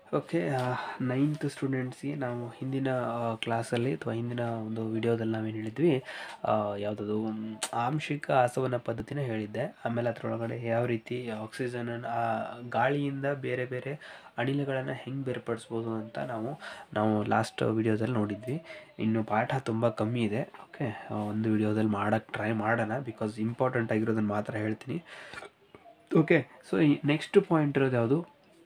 okay ninth ಸ್ಟೂಡೆಂಟ್ಸ್ಗೆ ನಾವು ಹಿಂದಿನ ಕ್ಲಾಸಲ್ಲಿ ಅಥವಾ ಹಿಂದಿನ ಒಂದು ವಿಡಿಯೋದಲ್ಲಿ ನಾವೇನು ಹೇಳಿದ್ವಿ ಯಾವುದದು ಆಂಶಿಕ ಆಸವನ ಪದ್ಧತಿನ ಹೇಳಿದ್ದೆ ಆಮೇಲೆ ಅದರೊಳಗಡೆ ಯಾವ ರೀತಿ ಆಕ್ಸಿಜನನ್ನು ಗಾಳಿಯಿಂದ ಬೇರೆ ಬೇರೆ ಅನಿಲಗಳನ್ನು ಹೆಂಗೆ ಬೇರ್ಪಡಿಸ್ಬೋದು ಅಂತ ನಾವು ನಾವು ಲಾಸ್ಟ್ ವಿಡಿಯೋದಲ್ಲಿ ನೋಡಿದ್ವಿ ಇನ್ನು ಪಾಠ ತುಂಬ ಕಮ್ಮಿ ಇದೆ ಓಕೆ ಒಂದು ವಿಡಿಯೋದಲ್ಲಿ ಮಾಡೋಕ್ಕೆ ಟ್ರೈ ಮಾಡೋಣ ಬಿಕಾಸ್ ಇಂಪಾರ್ಟೆಂಟ್ ಆಗಿರೋದನ್ನು ಮಾತ್ರ ಹೇಳ್ತೀನಿ ಓಕೆ ಸೊ ಈ ನೆಕ್ಸ್ಟ್ ಪಾಯಿಂಟ್ ಇರೋದು ಯಾವುದು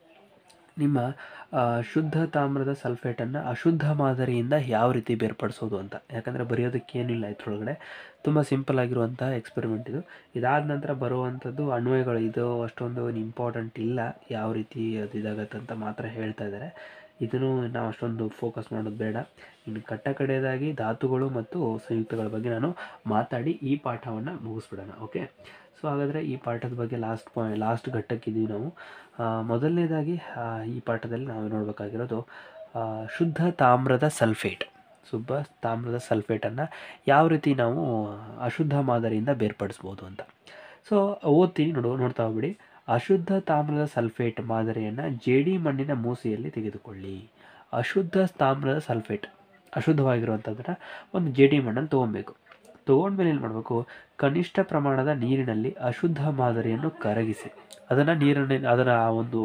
ನಿಮ್ಮ ಆ, ಶುದ್ಧ ತಾಮ್ರದ ಸಲ್ಫೇಟನ್ನು ಅಶುದ್ಧ ಮಾದರಿಯಿಂದ ಯಾವ ರೀತಿ ಬೇರ್ಪಡಿಸೋದು ಅಂತ ಯಾಕಂದರೆ ಬರೆಯೋದಕ್ಕೆ ಏನಿಲ್ಲ ಇದ್ರೊಳಗಡೆ ತುಂಬ ಸಿಂಪಲ್ ಆಗಿರುವಂಥ ಎಕ್ಸ್ಪೆರಿಮೆಂಟ್ ಇದು ಇದಾದ ನಂತರ ಬರುವಂಥದ್ದು ಅನ್ವಯಗಳು ಇದು ಅಷ್ಟೊಂದು ಇಂಪಾರ್ಟೆಂಟ್ ಇಲ್ಲ ಯಾವ ರೀತಿ ಅದು ಇದಾಗತ್ತೆ ಅಂತ ಮಾತ್ರ ಹೇಳ್ತಾ ಇದ್ದಾರೆ ಇದನ್ನು ನಾವು ಅಷ್ಟೊಂದು ಫೋಕಸ್ ಮಾಡೋದು ಬೇಡ ಇನ್ನು ಕಟ್ಟ ಕಡೆಯದಾಗಿ ಧಾತುಗಳು ಮತ್ತು ಸಂಯುಕ್ತಗಳ ಬಗ್ಗೆ ನಾನು ಮಾತಾಡಿ ಈ ಪಾಠವನ್ನು ಮುಗಿಸ್ಬಿಡೋಣ ಓಕೆ ಸೊ ಹಾಗಾದರೆ ಈ ಪಾಠದ ಬಗ್ಗೆ ಲಾಸ್ಟ್ ಪಾಯಿಂಟ್ ಲಾಸ್ಟ್ ಘಟ್ಟಕ್ಕಿದ್ದೀವಿ ನಾವು ಆ, ಮೊದಲನೇದಾಗಿ ಆ, ಈ ಪಾಠದಲ್ಲಿ ನಾವು ನೋಡಬೇಕಾಗಿರೋದು ಆ, ಶುದ್ಧ ತಾಮ್ರದ ಸಲ್ಫೇಟ್ ಶುದ್ಧ ತಾಮ್ರದ ಸಲ್ಫೇಟನ್ನು ಯಾವ ರೀತಿ ನಾವು ಅಶುದ್ಧ ಮಾದರಿಯಿಂದ ಬೇರ್ಪಡಿಸ್ಬೋದು ಅಂತ ಸೊ ಓದ್ತೀನಿ ನೋಡು ನೋಡ್ತಾ ಹೋಗ್ಬಿಡಿ ಅಶುದ್ಧ ತಾಮ್ರದ ಸಲ್ಫೇಟ್ ಮಾದರಿಯನ್ನು ಜೇಡಿ ಮಣ್ಣಿನ ಮೂಸೆಯಲ್ಲಿ ತೆಗೆದುಕೊಳ್ಳಿ ಅಶುದ್ಧ ತಾಮ್ರದ ಸಲ್ಫೇಟ್ ಅಶುದ್ಧವಾಗಿರುವಂಥದ್ದನ್ನು ಒಂದು ಜೇಡಿ ಮಣ್ಣನ್ನು ತೊಗೊಬೇಕು ತೊಗೊಂಡ್ಮೇಲೆ ಏನು ಮಾಡಬೇಕು ಕನಿಷ್ಠ ಪ್ರಮಾಣದ ನೀರಿನಲ್ಲಿ ಅಶುದ್ಧ ಮಾದರಿಯನ್ನು ಕರಗಿಸಿ ಅದನ್ನು ನೀರನ್ನು ಅದರ ಆ ಒಂದು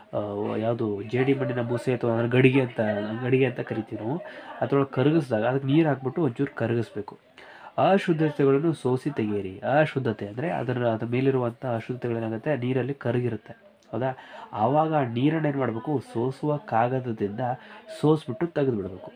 ಯಾವುದು ಜೇಡಿ ಮಣ್ಣಿನ ಬೂಸೆ ಅಥವಾ ಅದರ ಗಡಿಗೆ ಅಂತ ಗಡಿಗೆ ಅಂತ ಕರಿತೀವಿ ನಾವು ಅದರೊಳಗೆ ಕರಗಿಸಿದಾಗ ಅದಕ್ಕೆ ನೀರು ಹಾಕ್ಬಿಟ್ಟು ಒಂಚೂರು ಕರಗಿಸ್ಬೇಕು ಅಶುದ್ಧತೆಗಳನ್ನು ಸೋಸಿ ತೆಗೆಯಿರಿ ಅಶುದ್ಧತೆ ಅಂದರೆ ಅದರ ಅದ್ರ ಮೇಲಿರುವಂಥ ಅಶುದ್ಧತೆಗಳೇನಾಗುತ್ತೆ ನೀರಲ್ಲಿ ಕರಗಿರುತ್ತೆ ಹೌದಾ ಆವಾಗ ಆ ನೀರನ್ನು ಏನು ಮಾಡಬೇಕು ಸೋಸುವ ಕಾಗದದಿಂದ ಸೋಸ್ಬಿಟ್ಟು ತೆಗೆದು ಬಿಡಬೇಕು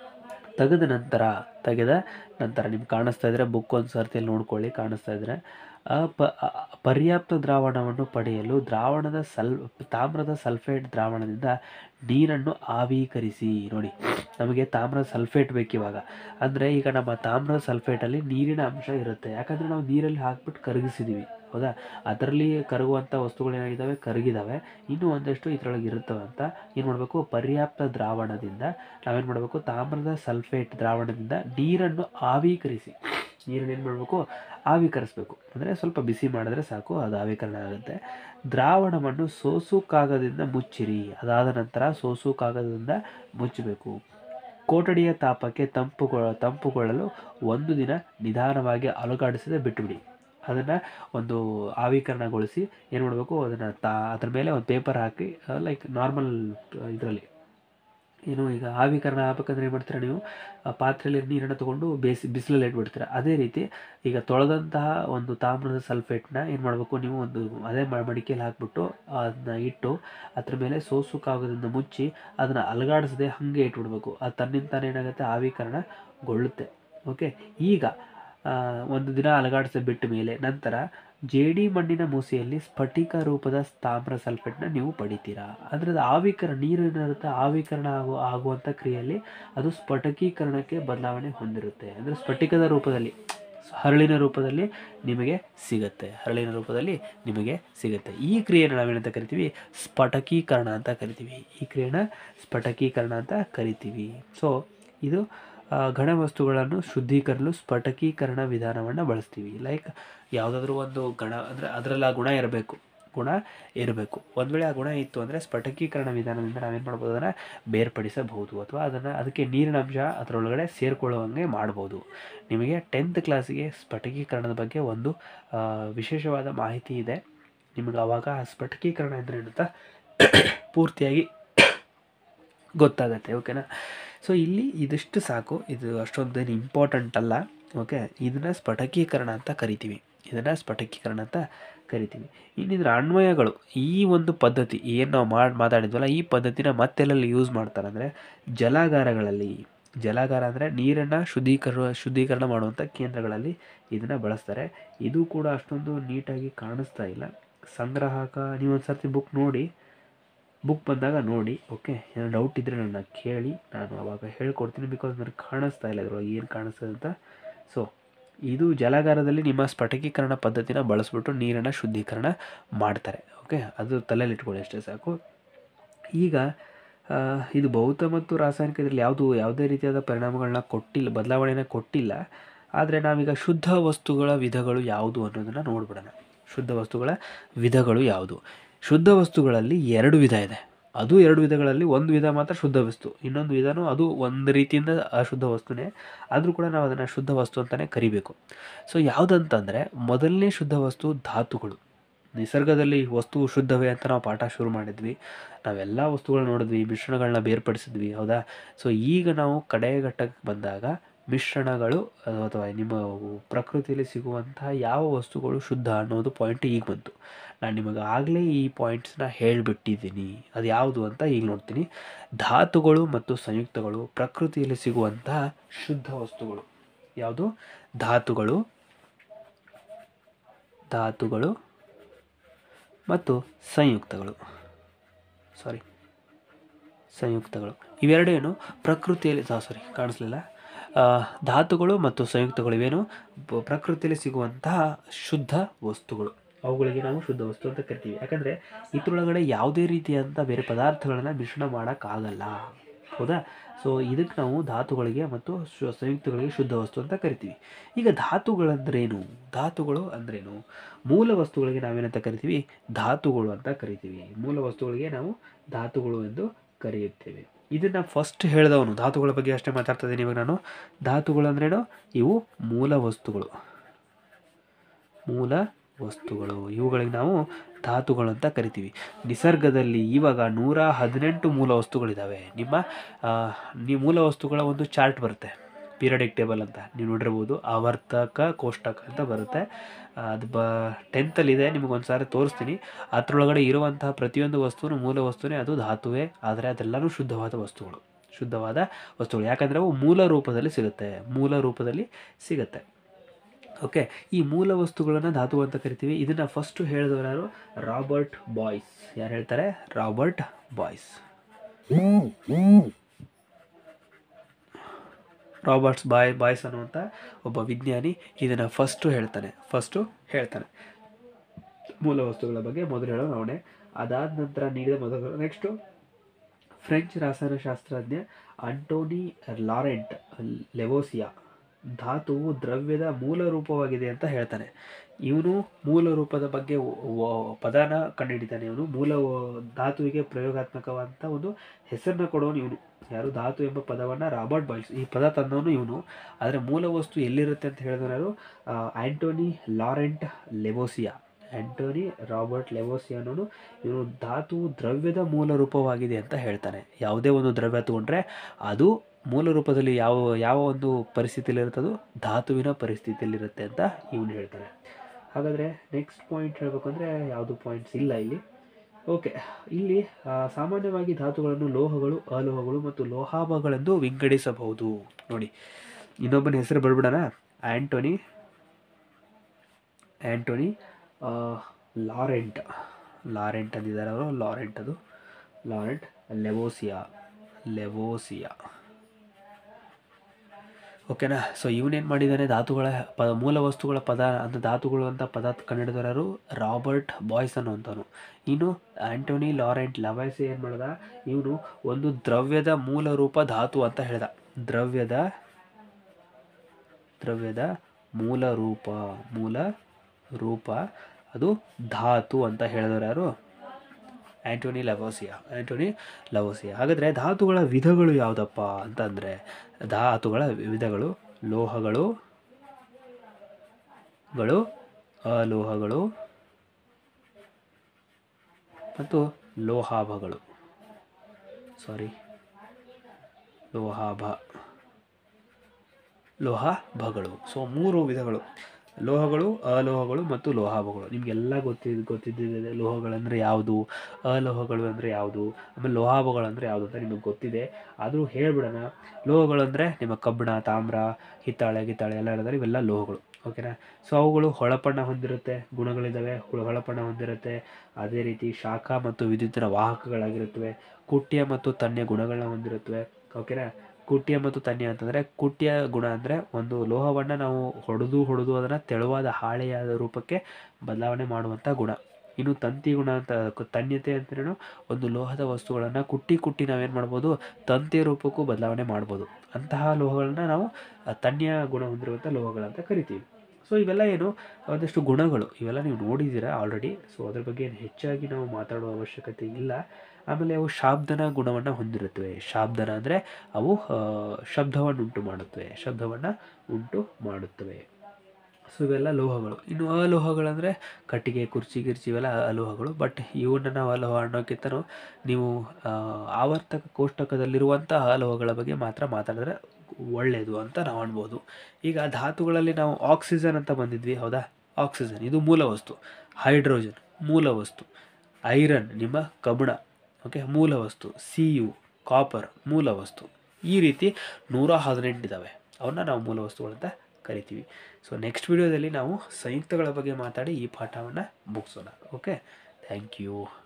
ತೆಗೆದ ನಂತರ ತೆಗೆದ ನಂತರ ನಿಮ್ಗೆ ಕಾಣಿಸ್ತಾ ಇದ್ರೆ ಬುಕ್ ಒಂದು ಸರ್ತಿಯಲ್ಲಿ ನೋಡ್ಕೊಳ್ಳಿ ಕಾಣಿಸ್ತಾ ಇದ್ರೆ ಅಪ ಅ- ಪರ್ಯಾಪ್ತ ದ್ರಾವಣವನ್ನು ಪಡೆಯಲು ದ್ರಾವಣದ ಸಲ್ ತಾಮ್ರದ ಸಲ್ಫೇಟ್ ದ್ರಾವಣದಿಂದ ನೀರನ್ನು ಆವೀಕರಿಸಿ ನೋಡಿ ನಮಗೆ ತಾಮ್ರದ ಸಲ್ಫೇಟ್ ಬೇಕು ಇವಾಗ ಅಂದರೆ ಈಗ ನಮ್ಮ ತಾಮ್ರದ ಸಲ್ಫೇಟಲ್ಲಿ ನೀರಿನ ಅಂಶ ಇರುತ್ತೆ ಯಾಕಂದರೆ ನಾವು ನೀರಲ್ಲಿ ಹಾಕ್ಬಿಟ್ಟು ಕರಗಿಸಿದ್ದೀವಿ ಹೌದಾ ಅದರಲ್ಲಿ ಕರಗುವಂಥ ವಸ್ತುಗಳು ಏನಾಗಿದ್ದಾವೆ ಕರಗಿದಾವೆ ಇನ್ನೂ ಒಂದಷ್ಟು ಇದರೊಳಗೆ ಇರುತ್ತವೆ ಅಂತ ಏನು ಮಾಡಬೇಕು ಪರ್ಯಾಪ್ತ ದ್ರಾವಣದಿಂದ ನಾವೇನು ಮಾಡಬೇಕು ತಾಮ್ರದ ಸಲ್ಫೇಟ್ ದ್ರಾವಣದಿಂದ ನೀರನ್ನು ಆವೀಕರಿಸಿ ನೀರನ್ನು ಏನು ಮಾಡಬೇಕು ಆವೀಕರಿಸಬೇಕು ಅಂದರೆ ಸ್ವಲ್ಪ ಬಿಸಿ ಮಾಡಿದ್ರೆ ಸಾಕು ಅದು ಆವೀಕರಣ ಆಗುತ್ತೆ ದ್ರಾವಣವನ್ನು ಸೋಸು ಕಾಗದದಿಂದ ಮುಚ್ಚಿರಿ ಅದಾದ ನಂತರ ಸೋಸು ಕಾಗದದಿಂದ ಮುಚ್ಚಬೇಕು ಕೊಠಡಿಯ ತಾಪಕ್ಕೆ ತಂಪುಗೊಳ ತಂಪುಗೊಳ್ಳಲು ಒಂದು ದಿನ ನಿಧಾನವಾಗಿ ಅಲುಗಾಡಿಸದೆ ಬಿಟ್ಟುಬಿಡಿ ಅದನ್ನು ಒಂದು ಆವೀಕರಣಗೊಳಿಸಿ ಏನು ಮಾಡಬೇಕು ಅದನ್ನು ತಾ ಅದ್ರ ಮೇಲೆ ಒಂದು ಪೇಪರ್ ಹಾಕಿ ಲೈಕ್ ನಾರ್ಮಲ್ ಇದರಲ್ಲಿ ಏನು ಈಗ ಆವೀಕರಣ ಆಗ್ಬೇಕಂದ್ರೆ ಏನು ಮಾಡ್ತೀರಾ ನೀವು ಆ ಪಾತ್ರೆಯಲ್ಲಿ ನೀರನ್ನು ತೊಗೊಂಡು ಬೇಯಿಸಿ ಬಿಸಿಲಲ್ಲಿ ಇಟ್ಬಿಡ್ತೀರ ಅದೇ ರೀತಿ ಈಗ ತೊಳೆದಂತಹ ಒಂದು ತಾಮ್ರದ ಸಲ್ಫೇಟ್ನ ಏನು ಮಾಡಬೇಕು ನೀವು ಒಂದು ಅದೇ ಮ- ಮಡಿಕೆಯಲ್ಲಿ ಹಾಕ್ಬಿಟ್ಟು ಅದನ್ನ ಇಟ್ಟು ಅದ್ರ ಮೇಲೆ ಸೋಸು ಕಾಗದದಿಂದ ಮುಚ್ಚಿ ಅದನ್ನು ಅಲಗಾಡಿಸದೆ ಹಾಗೆ ಇಟ್ಬಿಡ್ಬೇಕು ಅದು ತನ್ನಿಂದ ತಾನೇ ಏನಾಗುತ್ತೆ ಆವೀಕರಣಗೊಳ್ಳುತ್ತೆ ಓಕೆ ಈಗ ಆ, ಒಂದು ದಿನ ಅಲಗಾಡಿಸಿ ಬಿಟ್ಟ ಮೇಲೆ ನಂತರ ಜೇಡಿ ಮಣ್ಣಿನ ಮೂಸೆಯಲ್ಲಿ ಸ್ಫಟಿಕ ರೂಪದ ತಾಮ್ರ ಸಲ್ಫೇಟ್ನ ನೀವು ಪಡಿತೀರಾ ಅಂದರೆ ಅದು ಆವೀಕರಣ ನೀರು ಏನಿರುತ್ತೆ ಆವೀಕರಣ ಆಗು ಆಗುವಂಥ ಕ್ರಿಯೆಯಲ್ಲಿ ಅದು ಸ್ಫಟಿಕೀಕರಣಕ್ಕೆ ಬದಲಾವಣೆ ಹೊಂದಿರುತ್ತೆ ಅಂದರೆ ಸ್ಫಟಿಕದ ರೂಪದಲ್ಲಿ ಹರಳಿನ ರೂಪದಲ್ಲಿ ನಿಮಗೆ ಸಿಗುತ್ತೆ ಹರಳಿನ ರೂಪದಲ್ಲಿ ನಿಮಗೆ ಸಿಗುತ್ತೆ ಈ ಕ್ರಿಯೆನ ನಾವೇನಂತ ಕರಿತೀವಿ ಸ್ಫಟಕೀಕರಣ ಅಂತ ಕರಿತೀವಿ ಈ ಕ್ರಿಯೆನ ಸ್ಫಟಕೀಕರಣ ಅಂತ ಕರಿತೀವಿ ಸೊ ಇದು ಆ, ಘನವಸ್ತುಗಳನ್ನು ಶುದ್ಧೀಕರಲು ಸ್ಫಟಕೀಕರಣ ವಿಧಾನವನ್ನು ಬಳಸ್ತೀವಿ ಲೈಕ್ ಯಾವುದಾದ್ರೂ ಒಂದು ಗಣ ಅಂದರೆ ಅದರಲ್ಲಿ ಆ ಗುಣ ಇರಬೇಕು ಗುಣ ಇರಬೇಕು ಒಂದು ವೇಳೆ ಆ ಗುಣ ಇತ್ತು ಅಂದರೆ ಸ್ಫಟಕೀಕರಣ ವಿಧಾನದಿಂದ ನಾವೇನು ಮಾಡ್ಬೋದು ಅದನ್ನು ಬೇರ್ಪಡಿಸಬಹುದು ಅಥವಾ ಅದನ್ನು ಅದಕ್ಕೆ ನೀರಿನ ಅಂಶ ಅದರೊಳಗಡೆ ಸೇರಿಕೊಳ್ಳುವಂಗೆ ಮಾಡ್ಬೋದು ನಿಮಗೆ ಟೆಂತ್ ಕ್ಲಾಸಿಗೆ ಸ್ಫಟಿಕೀಕರಣದ ಬಗ್ಗೆ ಒಂದು ಆ, ವಿಶೇಷವಾದ ಮಾಹಿತಿ ಇದೆ ನಿಮಗೆ ಆವಾಗ ಆ ಸ್ಫಟಿಕೀಕರಣ ಅಂದರೆ ಏನಂತ ಪೂರ್ತಿಯಾಗಿ ಗೊತ್ತಾಗತ್ತೆ ಓಕೆನಾ ಸೊ ಇಲ್ಲಿ ಇದಿಷ್ಟು ಸಾಕು ಇದು ಅಷ್ಟೊಂದೇನು ಇಂಪಾರ್ಟೆಂಟ್ ಅಲ್ಲ ಓಕೆ ಇದನ್ನು ಸ್ಫಟಕೀಕರಣ ಅಂತ ಕರಿತೀವಿ ಇದನ್ನು ಸ್ಫಟಕೀಕರಣ ಅಂತ ಕರಿತೀವಿ ಇನ್ನಿದ್ರ ಅನ್ವಯಗಳು ಈ ಒಂದು ಪದ್ಧತಿ ಏನು ನಾವು ಮಾಡಿ ಮಾತಾಡಿದ್ವಲ್ಲ ಈ ಪದ್ಧತಿನ ಮತ್ತೆಲ್ಲಲ್ಲಿ ಯೂಸ್ ಮಾಡ್ತಾರೆ ಅಂದರೆ ಜಲಾಗಾರಗಳಲ್ಲಿ ಜಲಾಗಾರ ಅಂದರೆ ನೀರನ್ನು ಶುದ್ಧೀಕರ ಶುದ್ಧೀಕರಣ ಮಾಡುವಂಥ ಕೇಂದ್ರಗಳಲ್ಲಿ ಇದನ್ನು ಬಳಸ್ತಾರೆ ಇದು ಕೂಡ ಅಷ್ಟೊಂದು ನೀಟಾಗಿ ಕಾಣಿಸ್ತಾ ಇಲ್ಲ ಸಂಗ್ರಾಹಕ ನೀವು ಒಂದು ಸರ್ತಿ ಬುಕ್ ನೋಡಿ ಬುಕ್ ಬಂದಾಗ ನೋಡಿ ಓಕೆ ಏನೋ ಡೌಟ್ ಇದ್ದರೆ ನನ್ನ ಕೇಳಿ ನಾನು ಅವಾಗ ಹೇಳ್ಕೊಡ್ತೀನಿ ಬಿಕಾಸ್ ನನಗೆ ಕಾಣಿಸ್ತಾ ಇಲ್ಲ ಇದ್ರೊಳಗೆ ಏನು ಕಾಣಿಸ್ತದೆ ಅಂತ ಸೊ ಇದು ಜಲಾಗಾರದಲ್ಲಿ ನಿಮ್ಮ ಸ್ಫಟಿಕೀಕರಣ ಪದ್ಧತಿನ ಬಳಸ್ಬಿಟ್ಟು ನೀರನ್ನು ಶುದ್ಧೀಕರಣ ಮಾಡ್ತಾರೆ ಓಕೆ ಅದು ತಲೆಯಲ್ಲಿ ಇಟ್ಕೊಳ್ಳಿ ಅಷ್ಟೇ ಸಾಕು ಈಗ ಆ, ಇದು ಭೌತ ಮತ್ತು ರಾಸಾಯನಿಕ ಇದರಲ್ಲಿ ಯಾವುದು ಯಾವುದೇ ರೀತಿಯಾದ ಪರಿಣಾಮಗಳನ್ನ ಕೊಟ್ಟಿಲ್ಲ ಬದಲಾವಣೆನ ಕೊಟ್ಟಿಲ್ಲ ಆದರೆ ನಾವೀಗ ಶುದ್ಧ ವಸ್ತುಗಳ ವಿಧಗಳು ಯಾವುದು ಅನ್ನೋದನ್ನು ನೋಡ್ಬಿಡೋಣ ಶುದ್ಧ ವಸ್ತುಗಳ ವಿಧಗಳು ಯಾವುದು ಶುದ್ಧ ವಸ್ತುಗಳಲ್ಲಿ ಎರಡು ವಿಧ ಇದೆ ಅದು ಎರಡು ವಿಧಗಳಲ್ಲಿ ಒಂದು ವಿಧ ಮಾತ್ರ ಶುದ್ಧ ವಸ್ತು ಇನ್ನೊಂದು ವಿಧನೂ ಅದು ಒಂದು ರೀತಿಯಿಂದ ಅಶುದ್ಧ ವಸ್ತುನೇ ಆದರೂ ಕೂಡ ನಾವು ಅದನ್ನು ಶುದ್ಧ ವಸ್ತು ಅಂತಲೇ ಕರಿಬೇಕು ಸೊ ಯಾವುದಂತಂದರೆ ಮೊದಲನೇ ಶುದ್ಧ ವಸ್ತು ಧಾತುಗಳು ನಿಸರ್ಗದಲ್ಲಿ ವಸ್ತು ಶುದ್ಧವೇ ಅಂತ ನಾವು ಪಾಠ ಶುರು ಮಾಡಿದ್ವಿ ನಾವೆಲ್ಲ ವಸ್ತುಗಳನ್ನ ನೋಡಿದ್ವಿ ಮಿಶ್ರಣಗಳನ್ನ ಬೇರ್ಪಡಿಸಿದ್ವಿ ಹೌದಾ ಸೊ ಈಗ ನಾವು ಕಡೆಯ ಘಟ್ಟಕ್ಕೆ ಬಂದಾಗ ಮಿಶ್ರಣಗಳು ಅಥವಾ ನಿಮ್ಮ ಪ್ರಕೃತಿಯಲ್ಲಿ ಸಿಗುವಂತಹ ಯಾವ ವಸ್ತುಗಳು ಶುದ್ಧ ಅನ್ನೋದು ಪಾಯಿಂಟ್ ಈಗ ಬಂತು ನಾನು ನಿಮಗೆ ಆಗಲೇ ಈ ಪಾಯಿಂಟ್ಸ್ನ ಹೇಳಿಬಿಟ್ಟಿದ್ದೀನಿ ಅದು ಯಾವುದು ಅಂತ ಈಗ ನೋಡ್ತೀನಿ ಧಾತುಗಳು ಮತ್ತು ಸಂಯುಕ್ತಗಳು ಪ್ರಕೃತಿಯಲ್ಲಿ ಸಿಗುವಂತಹ ಶುದ್ಧ ವಸ್ತುಗಳು ಯಾವುದು ಧಾತುಗಳು ಧಾತುಗಳು ಮತ್ತು ಸಂಯುಕ್ತಗಳು ಸಾರಿ ಸಂಯುಕ್ತಗಳು ಇವೆರಡೇನು ಪ್ರಕೃತಿಯಲ್ಲಿ ಸಾರಿ ಕಾಣಿಸ್ಲಿಲ್ಲ ಆ, ಧಾತುಗಳು ಮತ್ತು ಸಂಯುಕ್ತಗಳು ಇವೇನು ಪ- ಪ್ರಕೃತಿಯಲ್ಲಿ ಸಿಗುವಂತಹ ಶುದ್ಧ ವಸ್ತುಗಳು ಅವುಗಳಿಗೆ ನಾವು ಶುದ್ಧ ವಸ್ತು ಅಂತ ಕರಿತೀವಿ ಯಾಕಂದರೆ ಇದ್ರೊಳಗಡೆ ಯಾವುದೇ ರೀತಿಯಾದಂಥ ಬೇರೆ ಪದಾರ್ಥಗಳನ್ನು ಮಿಶ್ರಣ ಮಾಡೋಕ್ಕಾಗಲ್ಲ ಹೌದಾ ಸೊ ಇದಕ್ಕೆ ನಾವು ಧಾತುಗಳಿಗೆ ಮತ್ತು ಶು- ಸಂಯುಕ್ತಗಳಿಗೆ ಶುದ್ಧ ವಸ್ತು ಅಂತ ಕರಿತೀವಿ ಈಗ ಧಾತುಗಳಂದ್ರೇನು ಧಾತುಗಳು ಅಂದ್ರೇನು ಮೂಲ ವಸ್ತುಗಳಿಗೆ ನಾವೇನಂತ ಕರಿತೀವಿ ಧಾತುಗಳು ಅಂತ ಕರಿತೀವಿ ಮೂಲ ವಸ್ತುಗಳಿಗೆ ನಾವು ಧಾತುಗಳು ಎಂದು ಕರೆಯುತ್ತೇವೆ ಇದನ್ನು ಫಸ್ಟ್ ಹೇಳಿದವನು ಧಾತುಗಳ ಬಗ್ಗೆ ಅಷ್ಟೇ ಮಾತಾಡ್ತಾ ಇದ್ದೀನಿ ಇವಾಗ ನಾನು ಧಾತುಗಳು ಅಂದ್ರೇನು ಇವು ಮೂಲ ವಸ್ತುಗಳು ಮೂಲ ವಸ್ತುಗಳು ಇವುಗಳಿಗೆ ನಾವು ಧಾತುಗಳು ಅಂತ ಕರಿತೀವಿ ನಿಸರ್ಗದಲ್ಲಿ ಇವಾಗ ನೂರ ಹದಿನೆಂಟು ಮೂಲ ವಸ್ತುಗಳಿದ್ದಾವೆ ನಿಮ್ಮ ಆ, ನೀವು ಮೂಲ ವಸ್ತುಗಳ ಒಂದು ಚಾರ್ಟ್ ಬರುತ್ತೆ ಪೀರಿಯಡಿಕ್ ಟೇಬಲ್ ಅಂತ ನೀವು ನೋಡಿರ್ಬೋದು ಆವರ್ತಕ ಕೋಷ್ಟಕ ಅಂತ ಬರುತ್ತೆ ಆ, ಅದು ಬ ಟೆಂತಲ್ಲಿದೆ ನಿಮಗೆ ಒಂದು ಸಾರಿ ತೋರಿಸ್ತೀನಿ ಅದರೊಳಗಡೆ ಇರುವಂತಹ ಪ್ರತಿಯೊಂದು ವಸ್ತುನು ಮೂಲ ವಸ್ತುನೇ ಅದು ಧಾತುವೇ ಆದರೆ ಅದೆಲ್ಲನೂ ಶುದ್ಧವಾದ ವಸ್ತುಗಳು ಶುದ್ಧವಾದ ವಸ್ತುಗಳು ಯಾಕಂದರೆ ಅವು ಮೂಲ ರೂಪದಲ್ಲಿ ಸಿಗುತ್ತೆ ಮೂಲ ರೂಪದಲ್ಲಿ ಸಿಗುತ್ತೆ ಓಕೆ ಈ ಮೂಲ ವಸ್ತುಗಳನ್ನು ಧಾತು ಅಂತ ಕರಿತೀವಿ ಇದನ್ನು ಫಸ್ಟು ಹೇಳಿದವರು ಯಾರು ರಾಬರ್ಟ್ ಬಾಯ್ಸ್ ಯಾರು ಹೇಳ್ತಾರೆ Robert Boyle's Roberts Boyle Boyle's ಅನ್ನುವಂಥ ಒಬ್ಬ ವಿಜ್ಞಾನಿ ಇದನ್ನು ಫಸ್ಟು ಹೇಳ್ತಾನೆ ಫಸ್ಟು ಹೇಳ್ತಾನೆ ಮೂಲ ವಸ್ತುಗಳ ಬಗ್ಗೆ ಮೊದಲು ಹೇಳೋ ಅವನೇ ಅದಾದ ನಂತರ ನೀಡಿದ ಮೊದಲು ನೆಕ್ಸ್ಟು ಫ್ರೆಂಚ್ ರಸಾಯನಶಾಸ್ತ್ರಜ್ಞ ಅಂಟೋನಿ ಲಾರೆಂಟ್ ಲೆವೋಸಿಯಾ ಧಾತುವು ದ್ರವ್ಯದ ಮೂಲ ರೂಪವಾಗಿದೆ ಅಂತ ಹೇಳ್ತಾನೆ ಇವನು ಮೂಲ ರೂಪದ ಬಗ್ಗೆ ವ- ವ- ಪದನ ಕಂಡುಹಿಡಿತಾನೆ ಇವನು ಮೂಲ ವ- ಧಾತುವಿಗೆ ಪ್ರಯೋಗಾತ್ಮಕವಾದಂಥ ಒಂದು ಹೆಸರನ್ನ ಕೊಡೋನು ಇವನು ಯಾರು ಧಾತು ಎಂಬ ಪದವನ್ನು ರಾಬರ್ಟ್ ಬಾಯ್ಸ್ ಈ ಪದ ತಂದವನು ಇವನು ಆದರೆ ಮೂಲ ವಸ್ತು ಎಲ್ಲಿರುತ್ತೆ ಅಂತ ಹೇಳಿದವರು ಯಾರು ಆ, Antoine Laurent Lavoisier Antoine Robert Lavoisier ಅನ್ನೋನು ಇವನು ಧಾತು ದ್ರವ್ಯದ ಮೂಲ ರೂಪವಾಗಿದೆ ಅಂತ ಹೇಳ್ತಾನೆ ಯಾವುದೇ ಒಂದು ದ್ರವ್ಯ ತಗೊಂಡ್ರೆ ಅದು ಮೂಲ ರೂಪದಲ್ಲಿ ಯಾವ ಯಾವ ಒಂದು ಪರಿಸ್ಥಿತಿಯಲ್ಲಿರುತ್ತೆ ಅದು ಧಾತುವಿನ ಪರಿಸ್ಥಿತಿಯಲ್ಲಿರುತ್ತೆ ಅಂತ ಇವನು ಹೇಳ್ತಾನೆ ಹಾಗಾದರೆ ನೆಕ್ಸ್ಟ್ ಪಾಯಿಂಟ್ ಹೇಳಬೇಕಂದ್ರೆ ಯಾವುದು ಪಾಯಿಂಟ್ಸ್ ಇಲ್ಲ ಇಲ್ಲಿ ಓಕೆ ಇಲ್ಲಿ ಆ, ಸಾಮಾನ್ಯವಾಗಿ ಧಾತುಗಳನ್ನು ಲೋಹಗಳು ಅಲೋಹಗಳು ಮತ್ತು ಲೋಹಾಭಗಳೆಂದು ವಿಂಗಡಿಸಬಹುದು ನೋಡಿ ಇನ್ನೊಬ್ಬನ ಹೆಸರು ಬರ್ಬಿಡೋಣ ಆಂಟೋನಿ ಆಂಟೋನಿ ಆ, ಲಾರೆಂಟ್ ಲಾರೆಂಟ್ ಅಂದಿದ್ದಾರೆ ಅವರು ಲಾರೆಂಟ್ ಅದು ಲಾರೆಂಟ್ ಲೆವೋಸಿಯಾ ಲೆವೋಸಿಯಾ ಓಕೆನಾ ಸೊ ಇವನೇನು ಮಾಡಿದ್ದಾನೆ ಧಾತುಗಳ ಪ ಮೂಲ ವಸ್ತುಗಳ ಪದ ಅಂದರೆ ಧಾತುಗಳು ಅಂತ ಪದ ಕಂಡುಹಿಡಿದವರು ರಾಬರ್ಟ್ ಬಾಯ್ಸ್ ಅನ್ನುವಂಥವನು ಇನ್ನು ಆಂಟೋನಿ ಲಾರೆಂಟ್ ಲವೈಸ್ ಏನು ಮಾಡ್ದ ಇವನು ಒಂದು ದ್ರವ್ಯದ ಮೂಲ ರೂಪ ಧಾತು ಅಂತ ಹೇಳ್ದ ದ್ರವ್ಯದ ದ್ರವ್ಯದ ಮೂಲ ರೂಪ ಮೂಲ ರೂಪ ಅದು ಧಾತು ಅಂತ ಹೇಳಿದವರು ಯಾರು ಆಂಟೋನಿ ಲವೋಸಿಯಾ ಆಂಟೋನಿ ಲವೋಸಿಯಾ ಹಾಗಾದರೆ ಧಾತುಗಳ ವಿಧಗಳು ಯಾವುದಪ್ಪ ಅಂತಂದರೆ ಧಾತುಗಳ ವಿಧಗಳು ಲೋಹಗಳು ಗಳು ಅಲೋಹಗಳು ಮತ್ತು ಲೋಹಾಭಗಳು ಸಾರಿ ಲೋಹಾಭ ಲೋಹಾಭಗಳು ಸೊ ಮೂರು ವಿಧಗಳು ಲೋಹಗಳು ಅಲೋಹಗಳು ಮತ್ತು ಲೋಹಾಭಗಳು ನಿಮಗೆಲ್ಲ ಗೊತ್ತಿದ್ದು ಗೊತ್ತಿದ್ದಿದೆ ಲೋಹಗಳಂದರೆ ಯಾವುದು ಅಲೋಹಗಳು ಅಂದರೆ ಯಾವುದು ಆಮೇಲೆ ಲೋಹಾಭಗಳು ಅಂದರೆ ಯಾವುದು ಅಂತ ನಿಮಗೆ ಗೊತ್ತಿದೆ ಆದರೂ ಹೇಳ್ಬಿಡೋಣ ಲೋಹಗಳು ಅಂದರೆ ನಿಮ್ಮ ಕಬ್ಬಿಣ ತಾಮ್ರ ಹಿತ್ತಾಳೆ ಗಿತ್ತಾಳೆ ಎಲ್ಲ ಇರೋದ್ರೆ ಇವೆಲ್ಲ ಲೋಹಗಳು ಓಕೆನಾ ಸೊ ಅವುಗಳು ಹೊಳಪಣ್ಣ ಹೊಂದಿರುತ್ತೆ ಗುಣಗಳಿದ್ದಾವೆ ಹುಳ- ಹೊಳಪಣ್ಣ ಹೊಂದಿರುತ್ತೆ ಅದೇ ರೀತಿ ಶಾಖ ಮತ್ತು ವಿದ್ಯುತ್ತಿನ ವಾಹಕಗಳಾಗಿರುತ್ತವೆ ಕುಟ್ಯ ಮತ್ತು ತನ್ಯ ಗುಣಗಳನ್ನ ಹೊಂದಿರುತ್ತವೆ ಓಕೆನಾ ಕುಟ್ಯ ಮತ್ತು ತನ್ಯ ಅಂತಂದರೆ ಕುಟ್ಯ ಗುಣ ಅಂದರೆ ಒಂದು ಲೋಹವನ್ನು ನಾವು ಹೊಡೆದು ಹೊಡೆದು ಅದನ್ನು ತೆಳುವಾದ ಹಾಳೆಯಾದ ರೂಪಕ್ಕೆ ಬದಲಾವಣೆ ಮಾಡುವಂಥ ಗುಣ ಇನ್ನು ತಂತಿ ಗುಣ ಅಂತ ಕ- ತನ್ಯತೆ ಅಂತೇನು ಒಂದು ಲೋಹದ ವಸ್ತುಗಳನ್ನು ಕುಟ್ಟಿ ಕುಟ್ಟಿ ನಾವೇನು ಮಾಡ್ಬೋದು ತಂತಿ ರೂಪಕ್ಕೂ ಬದಲಾವಣೆ ಮಾಡ್ಬೋದು ಅಂತಹ ಲೋಹಗಳನ್ನ ನಾವು ಆ, ತನ್ಯ ಗುಣ ಹೊಂದಿರುವಂಥ ಲೋಹಗಳಂತ ಕರಿತೀವಿ ಸೊ ಇವೆಲ್ಲ ಏನು ಒಂದಷ್ಟು ಗುಣಗಳು ಇವೆಲ್ಲ ನೀವು ನೋಡಿದ್ದೀರಾ ಆಲ್ರೆಡಿ ಸೊ ಅದ್ರ ಬಗ್ಗೆ ಏನು ಹೆಚ್ಚಾಗಿ ನಾವು ಮಾತಾಡುವ ಅವಶ್ಯಕತೆ ಇಲ್ಲ ಆಮೇಲೆ ಅವು ಶಾಬ್ದನ ಗುಣವನ್ನು ಹೊಂದಿರುತ್ತವೆ ಶಾಬ್ದನ ಅಂದರೆ ಅವು ಆ, ಶಬ್ದವನ್ನು ಉಂಟು ಮಾಡುತ್ತವೆ ಶಬ್ದವನ್ನು ಉಂಟು ಮಾಡುತ್ತವೆ ಸೊ ಇವೆಲ್ಲ ಲೋಹಗಳು ಇನ್ನು ಅಲೋಹಗಳಂದರೆ ಕಟ್ಟಿಗೆ ಕುರ್ಚಿ ಗಿರ್ಚಿ ಇವೆಲ್ಲ ಅಲೋಹಗಳು ಬಟ್ ಇವನ್ನ ನಾವು ಅಲೋಹ ಅನ್ನೋಕ್ಕಿಂತನೂ ನೀವು ಆ, ಆವರ್ತಕ ಕೋಷ್ಟಕದಲ್ಲಿರುವಂತಹ ಅಲೋಹಗಳ ಬಗ್ಗೆ ಮಾತ್ರ ಮಾತಾಡಿದ್ರೆ ಒಳ್ಳೆಯದು ಅಂತ ನಾವು ಅನ್ಬೋದು ಈಗ ಧಾತುಗಳಲ್ಲಿ ನಾವು ಆಕ್ಸಿಜನ್ ಅಂತ ಬಂದಿದ್ವಿ ಹೌದಾ ಆಕ್ಸಿಜನ್ ಇದು ಮೂಲ ವಸ್ತು ಹೈಡ್ರೋಜನ್ ಮೂಲ ವಸ್ತು ಐರನ್ ನಿಮ್ಮ ಕಬ್ಬಿಣ ಓಕೆ ಮೂಲ ವಸ್ತು ಸಿ ಯು ಕಾಪರ್ ಮೂಲ ವಸ್ತು ಈ ರೀತಿ ನೂರ ಹದಿನೆಂಟು ಇದ್ದಾವೆ ಅವನ್ನ ನಾವು ಮೂಲ ವಸ್ತುಗಳಂತ ಕರಿತೀವಿ ಸೊ ನೆಕ್ಸ್ಟ್ ವಿಡಿಯೋದಲ್ಲಿ ನಾವು ಸಂಯುಕ್ತಗಳ ಬಗ್ಗೆ ಮಾತಾಡಿ ಈ ಪಾಠವನ್ನು ಮುಗಿಸೋಣ ಓಕೆ ಥ್ಯಾಂಕ್ ಯು